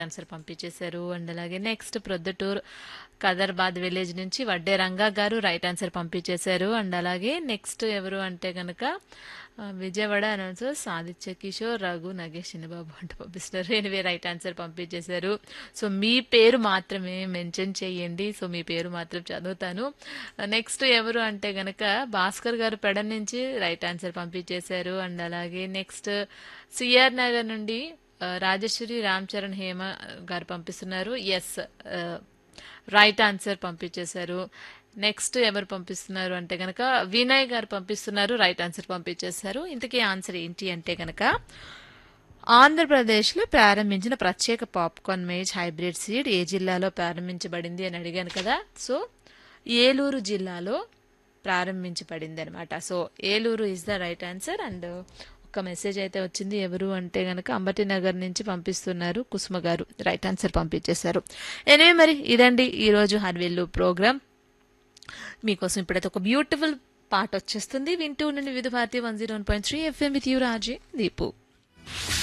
answer పంపించేశారు and అలాగే next Proddatur కదర్బాద్ village నుంచి వడ్డే రంగా గారు రైట్ ఆన్సర్ పంపించేశారు అండ్ అలాగే నెక్స్ట్ ఎవరు అంటే కనుక ఆ, విజయవాడ అనౌన్సర్ సాదిత్య కిషోర్ రఘు నగేష్ బాబు అంటూ పంపిస్తున్నారు ఎనివే రైట్ ఆన్సర్ పంపించేశారు సో మీ పేరు మాత్రమే మెన్షన్ చేయండి సో మీ పేరు మాత్రం చదువుతాను నెక్స్ట్ ఎవరు అంటే గనక భాస్కర్ గారు పెడ నుంచి రైట్ ఆన్సర్ పంపించేశారు అండ్ అలాగే నెక్స్ట్ సిఆర్ నగర్ నుండి ఆ, రాజేశ్వరి రామ్ చరణ్ హేమ గారు పంపిస్తున్నారు ఎస్ రైట్ ఆన్సర్ పంపించేశారు నెక్స్ట్ ఎవరు పంపిస్తున్నారు అంటే కనుక వినయ్ గారు పంపిస్తున్నారు రైట్ ఆన్సర్ పంపించేశారు ఇంతకీ ఆన్సర్ ఏంటి అంటే కనుక ఆంధ్రప్రదేశ్లో ప్రారంభించిన ప్రత్యేక పాప్కార్న్ మేజ్ హైబ్రిడ్ సీడ్ ఏ జిల్లాలో ప్రారంభించబడింది అని అడిగాను కదా సో ఏలూరు జిల్లాలో ప్రారంభించబడింది అనమాట so Eluru is the right answer and ఒక మెసేజ్ అయితే వచ్చింది ఎవరు అంటే గనక అంబటి నగర్ నుంచి పంపిస్తున్నారు కుసుమ గారు రైట్ ఆన్సర్ పంపించేశారు ఎనివే మరి ఇదండి ఈరోజు హర్విల్లు ప్రోగ్రామ్ మీకోసం ఇప్పుడైతే ఒక బ్యూటిఫుల్ పాట వచ్చేస్తుంది వింటూ ఉండండి Vividh Bharati one zero one point three FM with you Raji Deepu